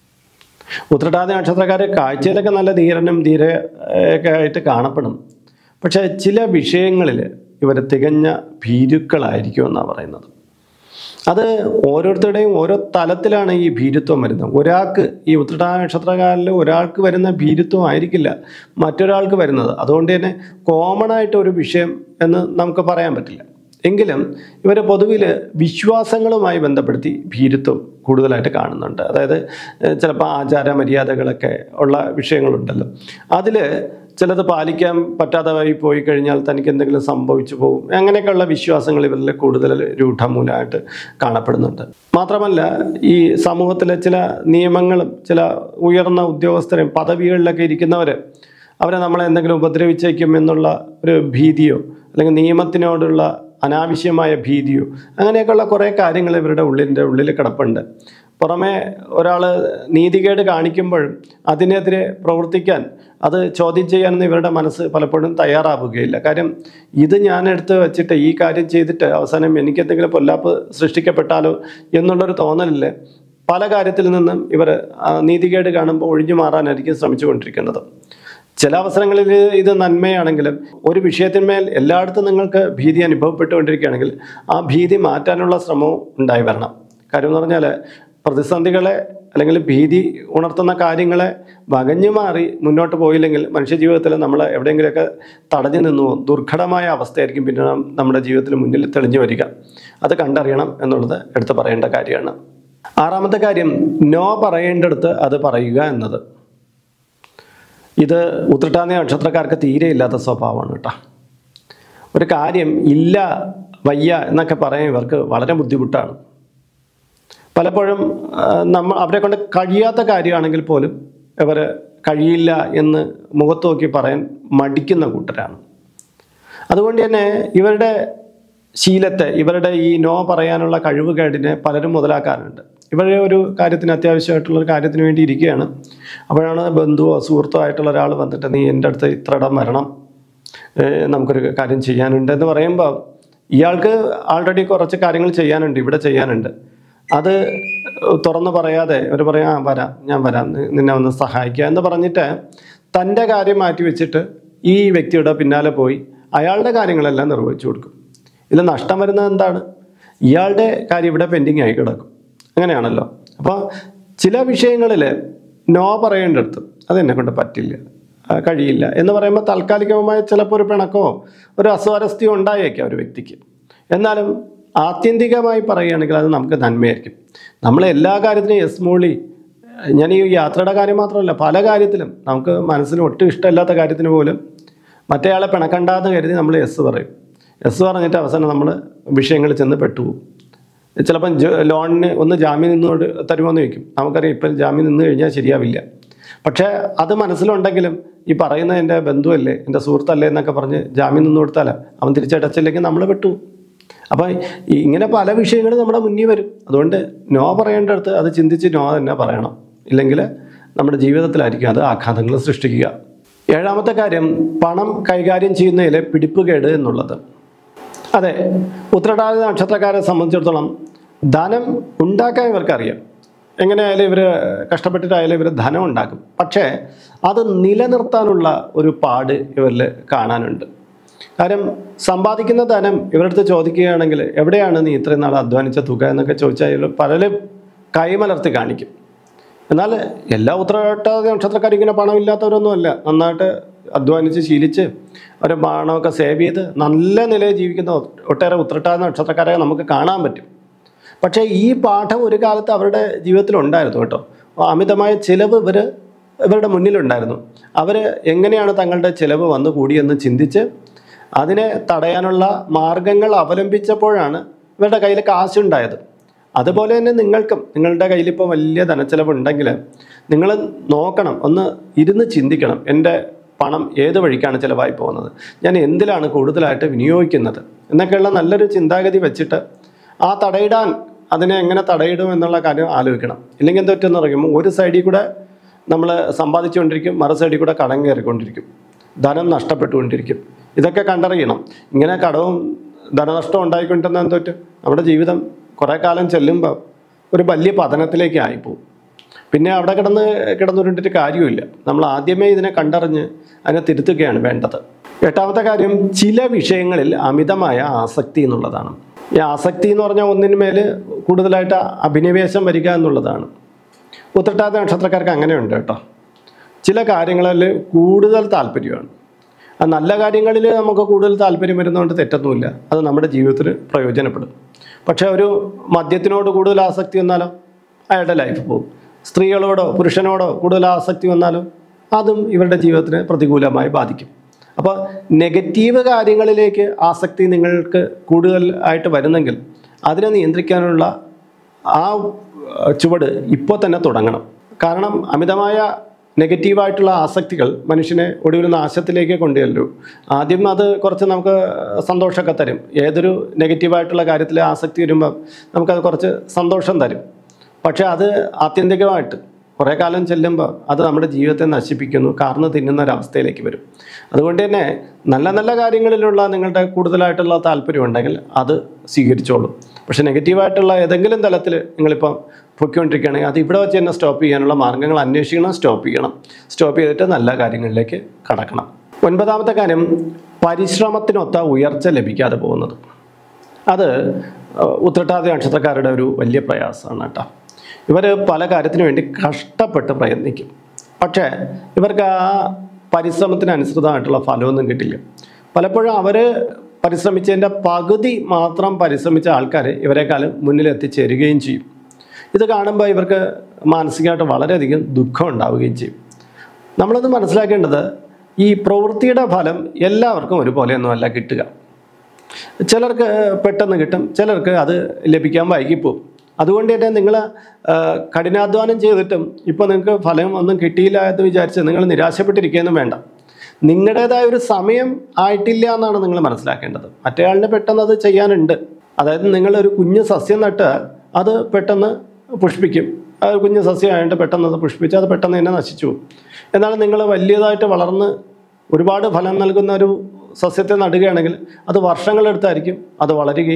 ഉത്രട്ടാതി നക്ഷത്രക്കാരെ കാഴ്ചയിലൊക്കെ നല്ല ധീരനും ധീര ഒക്കെ ആയിട്ട് കാണപ്പെടും പക്ഷേ ചില വിഷയങ്ങളിൽ ഇവർ തികഞ്ഞ ഭീരുക്കളായിരിക്കും എന്നാണ് പറയുന്നത് അത് ഓരോരുത്തരുടെയും ഓരോ തലത്തിലാണ് ഈ ഭീരുത്വം വരുന്നത് ഒരാൾക്ക് ഈ ഉത്രട്ടാ നക്ഷത്രകാരിൽ ഒരാൾക്ക് വരുന്ന ഭീരുത്വം ആയിരിക്കില്ല മറ്റൊരാൾക്ക് വരുന്നത് അതുകൊണ്ട് തന്നെ കോമൺ ആയിട്ട് ഒരു വിഷയം എന്ന് നമുക്ക് പറയാൻ പറ്റില്ല എങ്കിലും ഇവർ പൊതുവിൽ വിശ്വാസങ്ങളുമായി ബന്ധപ്പെടുത്തി ഭീരുത്വം കൂടുതലായിട്ട് കാണുന്നുണ്ട് അതായത് ഏഹ്, ചിലപ്പോൾ ആചാര മര്യാദകളൊക്കെ ഉള്ള വിഷയങ്ങളുണ്ടല്ലോ അതിൽ ചിലത് പാലിക്കാൻ പറ്റാതെ പോയി കഴിഞ്ഞാൽ തനിക്ക് എന്തെങ്കിലും സംഭവിച്ചു പോകും അങ്ങനെയൊക്കെയുള്ള വിശ്വാസങ്ങൾ ഇവരിൽ കൂടുതൽ രൂഢമൂലമായിട്ട് കാണപ്പെടുന്നുണ്ട് മാത്രമല്ല ഈ സമൂഹത്തിലെ ചില നിയമങ്ങളും ചില ഉയർന്ന ഉദ്യോഗസ്ഥരും പദവികളിലൊക്കെ ഇരിക്കുന്നവർ അവരെ നമ്മളെ എന്തെങ്കിലും ഉപദ്രവിച്ചേക്കും എന്നുള്ള ഒരു ഭീതിയോ അല്ലെങ്കിൽ നിയമത്തിനോടുള്ള അനാവശ്യമായ ഭീതിയോ അങ്ങനെയൊക്കെയുള്ള കുറേ കാര്യങ്ങൾ ഇവരുടെ ഉള്ളിൻ്റെ ഉള്ളിൽ കിടപ്പുണ്ട് പുറമെ ഒരാൾ നീതികേട് കാണിക്കുമ്പോഴും അതിനെതിരെ പ്രവർത്തിക്കാൻ അത് ചോദ്യം ചെയ്യാനൊന്നും ഇവരുടെ മനസ്സ് പലപ്പോഴും തയ്യാറാവുകയില്ല കാര്യം ഇത് ഞാൻ എടുത്ത് വെച്ചിട്ട് ഈ കാര്യം ചെയ്തിട്ട് അവസാനം എനിക്ക് എന്തെങ്കിലും പൊല്ലാപ്പ് സൃഷ്ടിക്കപ്പെട്ടാലോ എന്നുള്ളൊരു തോന്നലില്ലേ പല കാര്യത്തിൽ നിന്നും ഇവർ നീതികേട് കാണുമ്പോൾ ഒഴിഞ്ഞു മാറാനായിരിക്കും ശ്രമിച്ചുകൊണ്ടിരിക്കുന്നത് ചില അവസരങ്ങളിൽ ഇത് നന്മയാണെങ്കിലും ഒരു വിഷയത്തിന്മേൽ എല്ലായിടത്തും നിങ്ങൾക്ക് ഭീതി അനുഭവപ്പെട്ടുകൊണ്ടിരിക്കുകയാണെങ്കിൽ ആ ഭീതി മാറ്റാനുള്ള ശ്രമവും ഉണ്ടായി വരണം കാര്യം എന്ന് പറഞ്ഞാൽ പ്രതിസന്ധികളെ അല്ലെങ്കിൽ ഭീതി ഉണർത്തുന്ന കാര്യങ്ങളെ വകഞ്ഞു മാറി മുന്നോട്ട് പോയില്ലെങ്കിൽ മനുഷ്യജീവിതത്തിൽ നമ്മൾ എവിടെയെങ്കിലുമൊക്കെ തടഞ്ഞു നിന്നു പോകും ദുർഘടമായ അവസ്ഥയായിരിക്കും പിന്നെ നം- നമ്മുടെ ജീവിതത്തിൽ മുന്നിൽ തെളിഞ്ഞു വരിക അത് കണ്ടറിയണം എന്നുള്ളത് എടുത്ത് പറയേണ്ട കാര്യമാണ് ആറാമത്തെ കാര്യം നോ പറയേണ്ടടുത്ത് അത് പറയുക എന്നത് ഇത് ഉത്രട്ടാതി നക്ഷത്രക്കാർക്ക് തീരെ ഇല്ലാത്ത സ്വഭാവമാണ് കേട്ടോ ഒരു കാര്യം ഇല്ല വയ്യ എന്നൊക്കെ പറയാൻ ഇവർക്ക് വളരെ ബുദ്ധിമുട്ടാണ് പലപ്പോഴും ആ, നമ്മൾ അവരെ കൊണ്ട് കഴിയാത്ത കാര്യമാണെങ്കിൽ പോലും ഇവർ കഴിയില്ല എന്ന് മുഖത്ത് നോക്കി പറയാൻ മടിക്കുന്ന കൂട്ടരാണ് അതുകൊണ്ട് തന്നെ ഇവരുടെ ശീലത്തെ ഇവരുടെ ഈ നോ പറയാനുള്ള കഴിവുകേടിനെ പലരും മുതലാക്കാറുണ്ട് ഇവരെ ഒരു കാര്യത്തിന് അത്യാവശ്യമായിട്ടുള്ള ഒരു കാര്യത്തിന് വേണ്ടി ഇരിക്കുകയാണ് അപ്പോഴാണ് ബന്ധുവോ സുഹൃത്തോ ആയിട്ടുള്ള ഒരാൾ വന്നിട്ട് നീ എൻ്റെ അടുത്ത് ഇത്ര ഇടം വരണം ഏഹ് നമുക്കൊരു കാര്യം ചെയ്യാനുണ്ട് എന്ന് പറയുമ്പോൾ ഇയാൾക്ക് ആൾറെഡി കുറച്ച് കാര്യങ്ങൾ ചെയ്യാനുണ്ട് ഇവിടെ ചെയ്യാനുണ്ട് അത് ഏഹ്, തുറന്ന് പറയാതെ അവർ പറയാം ആ വരാം ഞാൻ വരാം നി- നിന്നെ ഒന്ന് സഹായിക്കുക എന്ന് പറഞ്ഞിട്ട് തൻ്റെ കാര്യം മാറ്റി വെച്ചിട്ട് ഈ വ്യക്തിയുടെ പിന്നാലെ പോയി അയാളുടെ കാര്യങ്ങളെല്ലാം നിർവഹിച്ചു കൊടുക്കും ഇതിൽ നഷ്ടം വരുന്നത് എന്താണ് ഇയാളുടെ കാര്യം ഇവിടെ പെൻഡിങ് ആയി കിടക്കും അങ്ങനെയാണല്ലോ അപ്പോൾ ചില വിഷയങ്ങളിൽ നോ പറയേണ്ടടുത്ത് അതെന്നെ കൊണ്ട് പറ്റില്ല ആ, കഴിയില്ല എന്ന് പറയുമ്പോൾ താൽക്കാലികമായ ചിലപ്പോൾ ഒരു പിണക്കോ ഒരു അസ്വാരസ്യവും ഉണ്ടായേക്കാം ഒരു വ്യക്തിക്ക് എന്നാലും ആത്യന്തികമായി പറയുകയാണെങ്കിൽ അത് നമുക്ക് നന്മയായിരിക്കും നമ്മൾ എല്ലാ കാര്യത്തിനും യെസ് മൂളി ഞാൻ ഈ യാത്രയുടെ കാര്യം മാത്രമല്ല പല കാര്യത്തിലും നമുക്ക് മനസ്സിന് ഒട്ടും ഇഷ്ടമില്ലാത്ത കാര്യത്തിന് പോലും മറ്റേയാളെ പിണക്കണ്ടാന്ന് കരുതി നമ്മൾ യെസ് പറയും യെസ് പറഞ്ഞിട്ട് അവസാനം നമ്മൾ വിഷയങ്ങളിൽ ചെന്ന് പെട്ടുപോകും ചിലപ്പം ജ- ലോണിന് ഒന്ന് ജാമ്യം നിന്നോട് തരുമോ എന്ന് ചോദിക്കും നമുക്കറിയാം ഇപ്പം ജാമ്യം നിന്ന് കഴിഞ്ഞാൽ ശരിയാവില്ല പക്ഷേ അത് മനസ്സിലുണ്ടെങ്കിലും ഈ പറയുന്ന എൻ്റെ ബന്ധുവല്ലേ എൻ്റെ സുഹൃത്തല്ലേ എന്നൊക്കെ പറഞ്ഞ് ജാമ്യം നിന്ന് കൊടുത്താൽ അവൻ തിരിച്ചടച്ചില്ലെങ്കിൽ നമ്മൾ പെട്ടു അപ്പം ഈ- ഇങ്ങനെ പല വിഷയങ്ങളും നമ്മുടെ മുന്നിൽ വരും അതുകൊണ്ട് നോ പറയേണ്ടടുത്ത് അത് ചിന്തിച്ച് നോ തന്നെ പറയണം ഇല്ലെങ്കിൽ നമ്മുടെ ജീവിതത്തിലായിരിക്കും അത് ആഘാതങ്ങൾ സൃഷ്ടിക്കുക ഏഴാമത്തെ കാര്യം പണം കൈകാര്യം ചെയ്യുന്നതിലെ പിടിപ്പുകേട് എന്നുള്ളത് അതെ ഉത്രട്ടാതി നക്ഷത്രക്കാരെ സംബന്ധിച്ചിടത്തോളം ധനം ഉണ്ടാക്കാൻ ഇവർക്കറിയാം എങ്ങനെയായാലും ഇവർ കഷ്ടപ്പെട്ടിട്ടായാലും ഇവർ ധനം ഉണ്ടാക്കും പക്ഷേ അത് നിലനിർത്താനുള്ള ഒരു പാട് ഇവരിൽ കാണാനുണ്ട് കാര്യം സമ്പാദിക്കുന്ന ധനം ഇവരുടെ അടുത്ത് ചോദിക്കുകയാണെങ്കിൽ എവിടെയാണ് നീ ഇത്രയും നാൾ അധ്വാനിച്ച തുക എന്നൊക്കെ ചോദിച്ചാൽ പലരും കൈമലർത്തി കാണിക്കും എന്നാൽ എല്ലാ ഉത്തരവാദിത്ത നക്ഷത്രക്കാരും ഇങ്ങനെ പണമില്ലാത്തവരൊന്നുമല്ല നന്നായിട്ട് അധ്വാനിച്ച് ശീലിച്ച് ഒരു പണമൊക്കെ സേവ് ചെയ്ത് നല്ല നിലയിൽ ജീവിക്കുന്ന ഒട്ടേറെ ഉത്രട്ടാതി നക്ഷത്രക്കാരെ നമുക്ക് കാണാൻ പറ്റും പക്ഷേ ഈ പാഠം ഒരു കാലത്ത് അവരുടെ ജീവിതത്തിൽ ഉണ്ടായിരുന്നു കേട്ടോ അമിതമായ ചിലവ് ഇവർ ഇവരുടെ മുന്നിലുണ്ടായിരുന്നു അവർ എങ്ങനെയാണ് തങ്ങളുടെ ചിലവ് വന്നു കൂടിയെന്ന് ചിന്തിച്ച് അതിനെ തടയാനുള്ള മാർഗങ്ങൾ അവലംബിച്ചപ്പോഴാണ് ഇവരുടെ കയ്യിൽ കാശുണ്ടായത് അതുപോലെ തന്നെ നിങ്ങൾക്കും നിങ്ങളുടെ കയ്യിൽ ഇപ്പോൾ വലിയ ധനച്ചെലവുണ്ടെങ്കിൽ നിങ്ങൾ നോക്കണം ഒന്ന് ഇരുന്ന് ചിന്തിക്കണം എൻ്റെ പണം ഏത് വഴിക്കാണ് ചിലവായി പോകുന്നത് ഞാൻ എന്തിലാണ് കൂടുതലായിട്ട് വിനിയോഗിക്കുന്നത് എന്നൊക്കെയുള്ള നല്ലൊരു ചിന്താഗതി വെച്ചിട്ട് ആ തടയിടാൻ അതിനെ എങ്ങനെ തടയിടും എന്നുള്ള കാര്യം ആലോചിക്കണം ഇല്ലെങ്കിൽ എന്താ പറ്റുമെന്ന് പറയുമ്പോൾ ഒരു സൈഡിൽ കൂടെ നമ്മൾ സമ്പാദിച്ചുകൊണ്ടിരിക്കും മറു സൈഡിൽ കൂടെ കടം കയറിക്കൊണ്ടിരിക്കും ധനം നഷ്ടപ്പെട്ടുകൊണ്ടിരിക്കും ഇതൊക്കെ കണ്ടറിയണം ഇങ്ങനെ കടവും ധനനഷ്ടം ഉണ്ടായിക്കൊണ്ടിരുന്ന എന്ത് പറ്റും നമ്മുടെ ജീവിതം കുറേ കാലം ചെല്ലുമ്പോൾ ഒരു വലിയ പതനത്തിലേക്ക് ആയിപ്പോവും പിന്നെ അവിടെ കിടന്ന് കിടന്നുരുണ്ടിട്ട് കാര്യമില്ല നമ്മൾ ആദ്യമേ ഇതിനെ കണ്ടറിഞ്ഞ് അതിനെ തിരുത്തുകയാണ് വേണ്ടത് എട്ടാമത്തെ കാര്യം ചില വിഷയങ്ങളിൽ അമിതമായ ആസക്തി എന്നുള്ളതാണ് ഈ ആസക്തി എന്ന് പറഞ്ഞാൽ ഒന്നിനുമേൽ കൂടുതലായിട്ട് അഭിനിവേശം വരിക എന്നുള്ളതാണ് ഉത്രട്ടാതി നക്ഷത്രക്കാർക്ക് അങ്ങനെയുണ്ട് കേട്ടോ ചില കാര്യങ്ങളിൽ കൂടുതൽ താല്പര്യമാണ് ആ നല്ല കാര്യങ്ങളിൽ നമുക്ക് കൂടുതൽ താല്പര്യം വരുന്നതുകൊണ്ട് തെറ്റൊന്നുമില്ല അത് നമ്മുടെ ജീവിതത്തിന് പ്രയോജനപ്പെടും പക്ഷേ ഒരു മദ്യത്തിനോട് കൂടുതൽ ആസക്തി വന്നാലോ അയാളുടെ ലൈഫ് പോകും സ്ത്രീകളോടോ പുരുഷനോടോ കൂടുതൽ ആസക്തി വന്നാലോ അതും ഇവരുടെ ജീവിതത്തിന് പ്രതികൂലമായി ബാധിക്കും അപ്പോൾ നെഗറ്റീവ് കാര്യങ്ങളിലേക്ക് ആസക്തി നിങ്ങൾക്ക് കൂടുതൽ ആയിട്ട് വരുന്നെങ്കിൽ അതിനെ നിയന്ത്രിക്കാനുള്ള ആ അഹ്, ചുവട് ഇപ്പോൾ തന്നെ തുടങ്ങണം കാരണം അമിതമായ നെഗറ്റീവായിട്ടുള്ള ആസക്തികൾ മനുഷ്യനെ ഒടുവിൽ നാശത്തിലേക്ക് കൊണ്ടുചെല്ലൂ ആദ്യം അത് കുറച്ച് നമുക്ക് സന്തോഷമൊക്കെ തരും ഏതൊരു നെഗറ്റീവായിട്ടുള്ള കാര്യത്തിൽ ആസക്തി വരുമ്പോൾ നമുക്കത് കുറച്ച് സന്തോഷം തരും പക്ഷേ അത് ആത്യന്തികമായിട്ട് കുറേ കാലം ചെല്ലുമ്പോൾ അത് നമ്മുടെ ജീവിതത്തെ നശിപ്പിക്കുന്നു കാർന്ന് തിന്നുന്ന ഒരവസ്ഥയിലേക്ക് വരും അതുകൊണ്ട് തന്നെ നല്ല നല്ല കാര്യങ്ങളിലുള്ള നിങ്ങളുടെ കൂടുതലായിട്ടുള്ള താല്പര്യം ഉണ്ടെങ്കിൽ അത് സ്വീകരിച്ചോളൂ പക്ഷേ നെഗറ്റീവായിട്ടുള്ള ഏതെങ്കിലും തലത്തിൽ നിങ്ങളിപ്പം പൊയ്ക്കൊണ്ടിരിക്കുകയാണെങ്കിൽ അത് ഇവിടെ വെച്ച് തന്നെ സ്റ്റോപ്പ് ചെയ്യാനുള്ള മാർഗ്ഗങ്ങൾ അന്വേഷിക്കണം സ്റ്റോപ്പ് ചെയ്യണം സ്റ്റോപ്പ് ചെയ്തിട്ട് നല്ല കാര്യങ്ങളിലേക്ക് കടക്കണം ഒൻപതാമത്തെ കാര്യം പരിശ്രമത്തിനൊത്ത ഉയർച്ച ലഭിക്കാതെ പോകുന്നത് അത് ഏഹ്, ഉത്രട്ടാതി നക്ഷത്രക്കാരുടെ ഒരു വലിയ പ്രയാസമാണ് കേട്ടോ ഇവർ പല കാര്യത്തിനു വേണ്ടി കഷ്ടപ്പെട്ട് പ്രയത്നിക്കും പക്ഷേ ഇവർക്ക് ആ പരിശ്രമത്തിന് അനുസൃതമായിട്ടുള്ള ഫലമൊന്നും കിട്ടില്ല പലപ്പോഴും അവർ പരിശ്രമിച്ചതിൻ്റെ പകുതി മാത്രം പരിശ്രമിച്ച ആൾക്കാർ ഇവരെക്കാളും മുന്നിൽ എത്തിച്ചേരുകയും ചെയ്യും ഇത് കാണുമ്പോൾ ഇവർക്ക് മാനസികമായിട്ട് വളരെയധികം ദുഃഖം ഉണ്ടാവുകയും ചെയ്യും നമ്മളത് മനസ്സിലാക്കേണ്ടത് ഈ പ്രവൃത്തിയുടെ ഫലം എല്ലാവർക്കും ഒരുപോലെയൊന്നുമല്ല കിട്ടുക ചിലർക്ക് പെട്ടെന്ന് കിട്ടും ചിലർക്ക് അത് ലഭിക്കാൻ വൈകിപ്പോവും അതുകൊണ്ട് തന്നെ നിങ്ങൾ കഠിനാധ്വാനം ചെയ്തിട്ടും ഇപ്പോൾ നിങ്ങൾക്ക് ഫലം ഒന്നും കിട്ടിയില്ല എന്ന് വിചാരിച്ച് നിങ്ങൾ നിരാശപ്പെട്ടിരിക്കുകയൊന്നും വേണ്ട നിങ്ങളുടേതായ ഒരു സമയം ആയിട്ടില്ല എന്നാണ് നിങ്ങൾ മനസ്സിലാക്കേണ്ടത് മറ്റേയാളിന് പെട്ടെന്ന് അത് ചെയ്യാനുണ്ട് അതായത് നിങ്ങളൊരു കുഞ്ഞു സസ്യം നട്ട് അത് പെട്ടെന്ന് പുഷ്പിക്കും ആ ഒരു കുഞ്ഞു സസ്യമായിട്ട് പെട്ടെന്ന് അത് പുഷ്പിച്ച് അത് പെട്ടെന്ന് തന്നെ നശിച്ചു പോകും എന്നാൽ നിങ്ങൾ വലിയതായിട്ട് വളർന്ന് ഒരുപാട് ഫലം നൽകുന്ന ഒരു സസ്യത്തെ നടുകയാണെങ്കിൽ അത് വർഷങ്ങളെടുത്തായിരിക്കും അത് വളരുകയും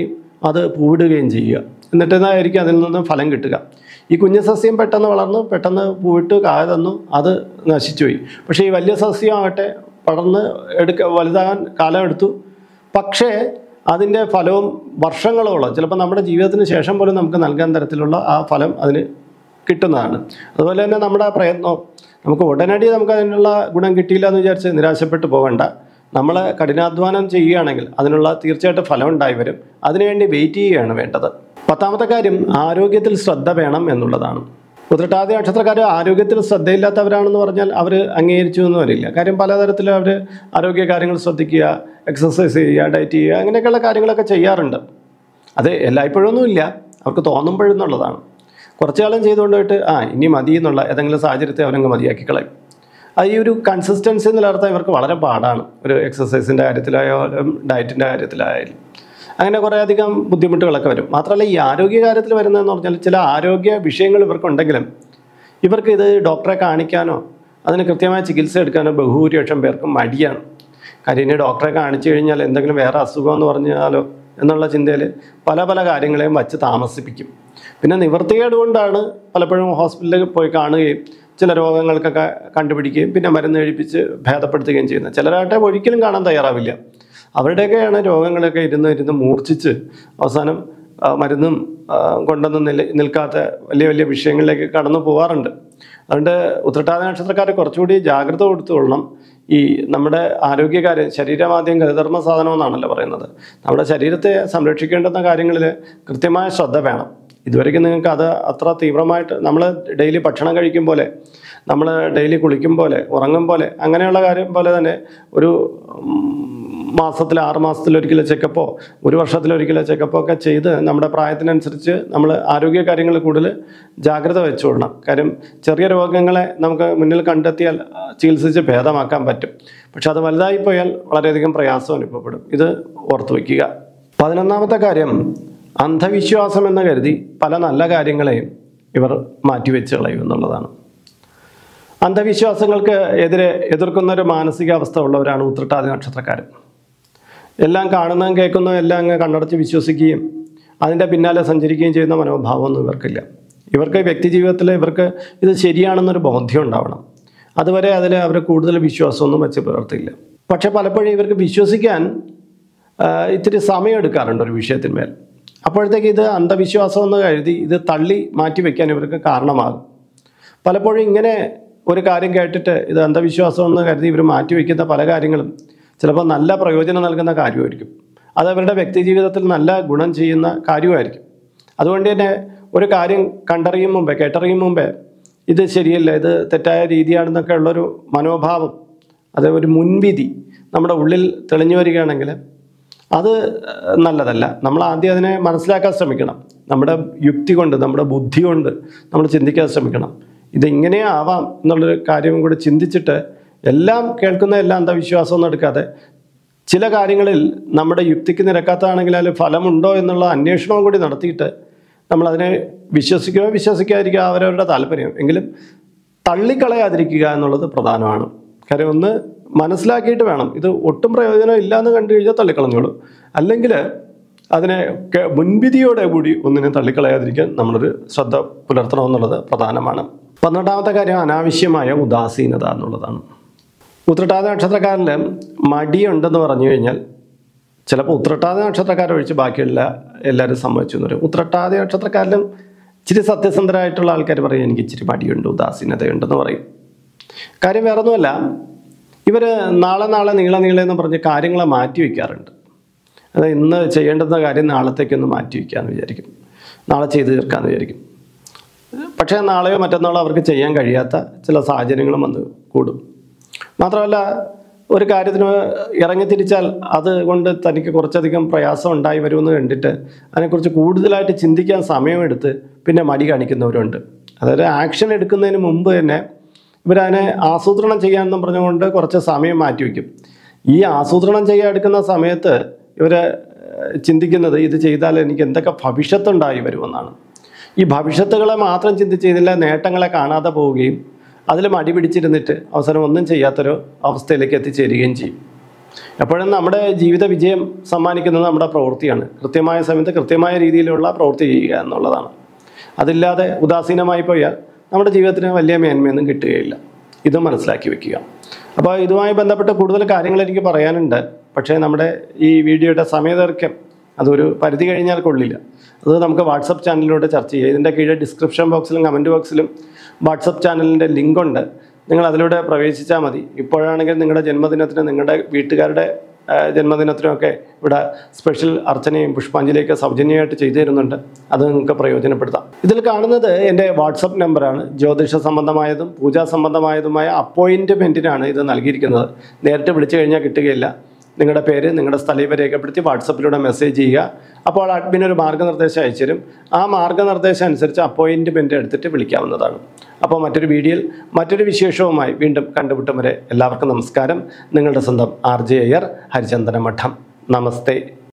അത് പൂവിടുകയും ചെയ്യുക എന്നിട്ട് എന്നായിരിക്കും അതിൽ നിന്ന് ഫലം കിട്ടുക ഈ കുഞ്ഞു സസ്യം പെട്ടെന്ന് വളർന്നു പെട്ടെന്ന് പൂവിട്ട് കായ തന്നു അത് നശിച്ചുപോയി പക്ഷേ ഈ വലിയ സസ്യമാകട്ടെ പടർന്ന് എടുക്ക വലുതാകാൻ കാലമെടുത്തു പക്ഷേ അതിൻ്റെ ഫലവും വർഷങ്ങളോളം ചിലപ്പോൾ നമ്മുടെ ജീവിതത്തിന് ശേഷം പോലും നമുക്ക് നൽകാൻ തരത്തിലുള്ള ആ ഫലം അതിന് കിട്ടുന്നതാണ് അതുപോലെ തന്നെ നമ്മുടെ പ്രയത്നം നമുക്ക് ഉടനടി നമുക്ക് അതിനുള്ള ഗുണം കിട്ടിയില്ല എന്ന് വിചാരിച്ച് നിരാശപ്പെട്ടു പോകണ്ട നമ്മൾ കഠിനാധ്വാനം ചെയ്യുകയാണെങ്കിൽ അതിനുള്ള തീർച്ചയായിട്ടും ഫലം ഉണ്ടായി വരും അതിനുവേണ്ടി വെയിറ്റ് ചെയ്യുകയാണ് വേണ്ടത് പത്താമത്തെ കാര്യം ആരോഗ്യത്തിൽ ശ്രദ്ധ വേണം എന്നുള്ളതാണ് ഉത്രട്ടാതി നക്ഷത്രക്കാർ ആരോഗ്യത്തിൽ ശ്രദ്ധയില്ലാത്തവരാണെന്ന് പറഞ്ഞാൽ അവർ അംഗീകരിച്ചു എന്ന് വരില്ല കാര്യം പലതരത്തിൽ അവർ ആരോഗ്യ കാര്യങ്ങൾ ശ്രദ്ധിക്കുക എക്സസൈസ് ചെയ്യുക ഡയറ്റ് ചെയ്യുക അങ്ങനെയൊക്കെയുള്ള കാര്യങ്ങളൊക്കെ ചെയ്യാറുണ്ട് അത് എല്ലായ്പ്പോഴൊന്നും ഇല്ല അവർക്ക് തോന്നുമ്പോഴെന്നുള്ളതാണ് കുറച്ചു കാലം ചെയ്തുകൊണ്ട് പോയിട്ട് ആ ഇനി മതി എന്നുള്ള ഏതെങ്കിലും സാഹചര്യത്തെ അവരങ്ങ് മതിയാക്കി കളയും അത് ഈ ഒരു കൺസിസ്റ്റൻസി നിലനിർത്താൻ ഇവർക്ക് വളരെ പാടാണ് ഒരു എക്സസൈസിൻ്റെ കാര്യത്തിലായാലും ഡയറ്റിൻ്റെ കാര്യത്തിലായാലും അങ്ങനെ കുറേ അധികം ബുദ്ധിമുട്ടുകളൊക്കെ വരും മാത്രമല്ല ഈ ആരോഗ്യ കാര്യത്തിൽ വരുന്നതെന്ന് പറഞ്ഞാൽ ചില ആരോഗ്യ വിഷയങ്ങൾ ഇവർക്കുണ്ടെങ്കിലും ഇവർക്ക് ഇത് ഡോക്ടറെ കാണിക്കാനോ അതിന് കൃത്യമായ ചികിത്സ എടുക്കാനോ ബഹുഭൂരിപക്ഷം പേർക്കും മടിയാണ് കാര്യം ഇനി ഡോക്ടറെ കാണിച്ചു കഴിഞ്ഞാൽ എന്തെങ്കിലും വേറെ അസുഖം എന്ന് പറഞ്ഞാലോ എന്നുള്ള ചിന്തയിൽ പല പല കാര്യങ്ങളെയും വച്ച് താമസിപ്പിക്കും പിന്നെ നിവൃത്തികേട് കൊണ്ടാണ് പലപ്പോഴും ഹോസ്പിറ്റലിൽ പോയി കാണുകയും ചില രോഗങ്ങൾക്കൊക്കെ കണ്ടുപിടിക്കുകയും പിന്നെ മരുന്ന് കഴിപ്പിച്ച് ഭേദപ്പെടുത്തുകയും ചെയ്യുന്നത് ചിലരാട്ടെ ഒരിക്കലും കാണാൻ തയ്യാറാവില്ല അവരുടെയൊക്കെയാണ് രോഗങ്ങളൊക്കെ ഇരുന്ന് ഇരുന്ന് മൂർച്ഛിച്ച് അവസാനം ആ, മരുന്നും ആ, കൊണ്ടൊന്നും നില നിൽക്കാത്ത വലിയ വലിയ വിഷയങ്ങളിലേക്ക് കടന്നു പോകാറുണ്ട് അതുകൊണ്ട് ഉത്രട്ടാത നക്ഷത്രക്കാർ കുറച്ചുകൂടി ജാഗ്രത കൊടുത്തുകൊള്ളണം ഈ നമ്മുടെ ആരോഗ്യകാര്യം ശരീരമാദ്യം ഗതധർമ്മ സാധനം എന്നാണല്ലോ പറയുന്നത് നമ്മുടെ ശരീരത്തെ സംരക്ഷിക്കേണ്ടുന്ന കാര്യങ്ങളിൽ കൃത്യമായ ശ്രദ്ധ വേണം ഇതുവരെയ്ക്കും നിങ്ങൾക്ക് അത് അത്ര തീവ്രമായിട്ട് നമ്മൾ ഡെയിലി ഭക്ഷണം കഴിക്കും പോലെ നമ്മൾ ഡെയിലി കുളിക്കും പോലെ ഉറങ്ങും പോലെ അങ്ങനെയുള്ള കാര്യം പോലെ തന്നെ ഒരു ഉം, മാസത്തിൽ ആറ് മാസത്തിലൊരിക്കലും ചെക്കപ്പോ ഒരു വർഷത്തിലൊരിക്കലും ചെക്കപ്പോ ഒക്കെ ചെയ്ത് നമ്മുടെ പ്രായത്തിനനുസരിച്ച് നമ്മൾ ആരോഗ്യ കാര്യങ്ങൾ കൂടുതൽ ജാഗ്രത വെച്ചുകൊള്ളണം കാര്യം ചെറിയ രോഗങ്ങളെ നമുക്ക് മുന്നിൽ കണ്ടെത്തിയാൽ ആ, ചികിത്സിച്ച് ഭേദമാക്കാൻ പറ്റും പക്ഷെ അത് വലുതായി പോയാൽ വളരെയധികം പ്രയാസം അനുഭവപ്പെടും ഇത് ഓർത്തു വയ്ക്കുക പതിനൊന്നാമത്തെ കാര്യം അന്ധവിശ്വാസം എന്ന് കരുതി പല നല്ല കാര്യങ്ങളെയും ഇവർ മാറ്റിവെച്ച് കളയും എന്നുള്ളതാണ് അന്ധവിശ്വാസങ്ങൾക്ക് എതിരെ എതിർക്കുന്ന ഒരു മാനസികാവസ്ഥ ഉള്ളവരാണ് ഉത്രട്ടാതി നക്ഷത്രക്കാർ എല്ലാം കാണുന്നതും കേൾക്കുന്നതും എല്ലാം അങ്ങ് കണ്ണടച്ച് വിശ്വസിക്കുകയും അതിൻ്റെ പിന്നാലെ സഞ്ചരിക്കുകയും ചെയ്യുന്ന മനോഭാവമൊന്നും ഇവർക്കില്ല ഇവർക്ക് വ്യക്തി ജീവിതത്തിൽ ഇവർക്ക് ഇത് ശരിയാണെന്നൊരു ബോധ്യം ഉണ്ടാവണം അതുവരെ അതിൽ അവർ കൂടുതൽ വിശ്വാസമൊന്നും വെച്ച് പുലർത്തില്ല പക്ഷെ പലപ്പോഴും ഇവർക്ക് വിശ്വസിക്കാൻ ആ, ഇത്തിരി സമയം എടുക്കാറുണ്ട് ഒരു വിഷയത്തിന്മേൽ അപ്പോഴത്തേക്ക് ഇത് അന്ധവിശ്വാസം എന്ന് കരുതി ഇത് തള്ളി മാറ്റി വയ്ക്കാൻ ഇവർക്ക് കാരണമാകും പലപ്പോഴും ഇങ്ങനെ ഒരു കാര്യം കേട്ടിട്ട് ഇത് അന്ധവിശ്വാസം എന്ന് കരുതി ഇവർ മാറ്റിവെക്കുന്ന പല കാര്യങ്ങളും ചിലപ്പോൾ നല്ല പ്രയോജനം നൽകുന്ന കാര്യമായിരിക്കും അത് അവരുടെ വ്യക്തി ജീവിതത്തിൽ നല്ല ഗുണം ചെയ്യുന്ന കാര്യമായിരിക്കും അതുകൊണ്ട് തന്നെ ഒരു കാര്യം കണ്ടറിയും മുമ്പേ കേട്ടറിയും മുമ്പേ ഇത് ശരിയല്ല ഇത് തെറ്റായ രീതിയാണെന്നൊക്കെ ഉള്ളൊരു മനോഭാവം അത് ഒരു മുൻവിധി നമ്മുടെ ഉള്ളിൽ തെളിഞ്ഞു വരികയാണെങ്കിൽ അത് ഏഹ്, നല്ലതല്ല നമ്മൾ ആദ്യം അതിനെ മനസ്സിലാക്കാൻ ശ്രമിക്കണം നമ്മുടെ യുക്തി കൊണ്ട് നമ്മുടെ ബുദ്ധി കൊണ്ട് നമ്മൾ ചിന്തിക്കാൻ ശ്രമിക്കണം ഇത് ഇങ്ങനെ ആവാം എന്നുള്ളൊരു കാര്യം കൂടി ചിന്തിച്ചിട്ട് എല്ലാം കേൾക്കുന്ന എല്ലാം അന്ധവിശ്വാസം ഒന്നും എടുക്കാതെ ചില കാര്യങ്ങളിൽ നമ്മുടെ യുക്തിക്ക് നിരക്കാത്തതാണെങ്കിൽ അതിൽ ഫലമുണ്ടോ എന്നുള്ള അന്വേഷണവും കൂടി നടത്തിയിട്ട് നമ്മളതിനെ വിശ്വസിക്കുകയോ വിശ്വസിക്കാതിരിക്കുക അവരവരുടെ താല്പര്യം എങ്കിലും തള്ളിക്കളയാതിരിക്കുക എന്നുള്ളത് പ്രധാനമാണ് കാര്യം ഒന്ന് മനസ്സിലാക്കിയിട്ട് വേണം ഇത് ഒട്ടും പ്രയോജനം ഇല്ല എന്ന് കണ്ടു കഴിഞ്ഞാൽ തള്ളിക്കളഞ്ഞോളൂ അല്ലെങ്കിൽ അതിനെ ഒക്കെ മുൻവിധിയോടെ കൂടി ഒന്നിനെ തള്ളിക്കളയാതിരിക്കാൻ നമ്മളൊരു ശ്രദ്ധ പുലർത്തണമെന്നുള്ളത് പ്രധാനമാണ് പന്ത്രണ്ടാമത്തെ കാര്യം അനാവശ്യമായ ഉദാസീനത എന്നുള്ളതാണ് ഉത്രട്ടാതി നക്ഷത്രക്കാരിൽ മടിയുണ്ടെന്ന് പറഞ്ഞു കഴിഞ്ഞാൽ ചിലപ്പോൾ ഉത്രട്ടാതി നക്ഷത്രക്കാരെ ഒഴിച്ച് ബാക്കിയുള്ള എല്ലാവരും സമ്മതിച്ചു എന്ന് പറയും ഉത്രട്ടാതി നക്ഷത്രക്കാരിലും ഇച്ചിരി സത്യസന്ധരായിട്ടുള്ള ആൾക്കാർ പറയും എനിക്ക് ഇച്ചിരി മടിയുണ്ട് ഉദാസീനതയുണ്ടെന്ന് പറയും കാര്യം വേറൊന്നുമല്ല ഇവർ നാളെ നാളെ നീളെ നീളെ എന്ന് പറഞ്ഞ് കാര്യങ്ങളെ മാറ്റി വയ്ക്കാറുണ്ട് അത് ഇന്ന് ചെയ്യേണ്ടുന്ന കാര്യം നാളത്തേക്കൊന്ന് മാറ്റി വയ്ക്കാമെന്ന് വിചാരിക്കും നാളെ ചെയ്ത് തീർക്കാമെന്ന് വിചാരിക്കും പക്ഷേ നാളെയോ മറ്റന്നാളോ അവർക്ക് ചെയ്യാൻ കഴിയാത്ത ചില സാഹചര്യങ്ങളും വന്ന് കൂടും മാത്രമല്ല ഒരു കാര്യത്തിന് ഇറങ്ങി തിരിച്ചാൽ അതുകൊണ്ട് തനിക്ക് കുറച്ചധികം പ്രയാസം ഉണ്ടായി വരുമെന്ന് കണ്ടിട്ട് അതിനെക്കുറിച്ച് കൂടുതലായിട്ട് ചിന്തിക്കാൻ സമയമെടുത്ത് പിന്നെ മടി കാണിക്കുന്നവരുണ്ട് അതായത് ആക്ഷൻ എടുക്കുന്നതിന് മുമ്പ് തന്നെ ഇവരതിനെ ആസൂത്രണം ചെയ്യാമെന്നും പറഞ്ഞുകൊണ്ട് കുറച്ച് സമയം മാറ്റിവെക്കും ഈ ആസൂത്രണം ചെയ്യാൻ എടുക്കുന്ന സമയത്ത് ഇവർ ചിന്തിക്കുന്നത് ഇത് ചെയ്താൽ എനിക്ക് എന്തൊക്കെ ഭവിഷ്യത്തുണ്ടായി വരുമെന്നാണ് ഈ ഭവിഷ്യത്തുകളെ മാത്രം ചിന്തിച്ച് ഇതിലെ നേട്ടങ്ങളെ കാണാതെ പോവുകയും അതിൽ മടി പിടിച്ചിരുന്നിട്ട് അവസാനം ഒന്നും ചെയ്യാത്തൊരു അവസ്ഥയിലേക്ക് എത്തിച്ചേരുകയും ചെയ്യും എപ്പോഴും നമ്മുടെ ജീവിത വിജയം സമ്മാനിക്കുന്നത് നമ്മുടെ പ്രവൃത്തിയാണ് കൃത്യമായ സമയത്ത് കൃത്യമായ രീതിയിലുള്ള പ്രവൃത്തി ചെയ്യുക എന്നുള്ളതാണ് അതില്ലാതെ ഉദാസീനമായി പോയാൽ നമ്മുടെ ജീവിതത്തിന് വലിയ മേന്മയൊന്നും കിട്ടുകയില്ല ഇത് മനസ്സിലാക്കി വെക്കുക അപ്പോൾ ഇതുമായി ബന്ധപ്പെട്ട കൂടുതൽ കാര്യങ്ങൾ എനിക്ക് പറയാനുണ്ട് പക്ഷേ നമ്മുടെ ഈ വീഡിയോയുടെ സമയദൈർഘ്യം അതൊരു പരിധി കഴിഞ്ഞാൽ കൊള്ളില്ല അത് നമുക്ക് വാട്സപ്പ് ചാനലിലൂടെ ചർച്ച ചെയ്യാം ഇതിൻ്റെ കീഴെ ഡിസ്ക്രിപ്ഷൻ ബോക്സിലും കമൻറ്റ് ബോക്സിലും വാട്സപ്പ് ചാനലിൻ്റെ ലിങ്ക് ഉണ്ട് നിങ്ങൾ അതിലൂടെ പ്രവേശിച്ചാൽ മതി ഇപ്പോഴാണെങ്കിൽ നിങ്ങളുടെ ജന്മദിനത്തിന് നിങ്ങളുടെ വീട്ടുകാരുടെ ആ, ജന്മദിനത്തിനൊക്കെ ഇവിടെ സ്പെഷ്യൽ അർച്ചനയും പുഷ്പാഞ്ജലിയൊക്കെ സൗജന്യമായിട്ട് ചെയ്തു തരുന്നുണ്ട് അത് നിങ്ങൾക്ക് പ്രയോജനപ്പെടുത്താം ഇതിൽ കാണുന്നത് എൻ്റെ വാട്സപ്പ് നമ്പറാണ് ജ്യോതിഷ സംബന്ധമായതും പൂജാ സംബന്ധമായതുമായ അപ്പോയിൻറ്റ്മെൻറ്റിനാണ് ഇത് നൽകിയിരിക്കുന്നത് നേരിട്ട് വിളിച്ചു കഴിഞ്ഞാൽ കിട്ടുകയില്ല നിങ്ങളുടെ പേര് നിങ്ങളുടെ സ്ഥലം ഇവ രേഖപ്പെടുത്തി വാട്സപ്പിലൂടെ മെസ്സേജ് ചെയ്യുക അപ്പോൾ അഡ്മിൻ ഒരു മാർഗ്ഗനിർദ്ദേശം അയച്ചു തരും ആ മാർഗ്ഗനിർദ്ദേശം അനുസരിച്ച് അപ്പോയിൻറ്റ്മെൻറ്റ് എടുത്തിട്ട് വിളിക്കാവുന്നതാണ് അപ്പോൾ മറ്റൊരു വീഡിയോയിൽ മറ്റൊരു വിശേഷവുമായി വീണ്ടും കണ്ടുമുട്ടും വരെ എല്ലാവർക്കും നമസ്കാരം നിങ്ങളുടെ സ്വന്തം ആർ ജെ അയ്യർ ഹരിചന്ദന മഠം നമസ്തേ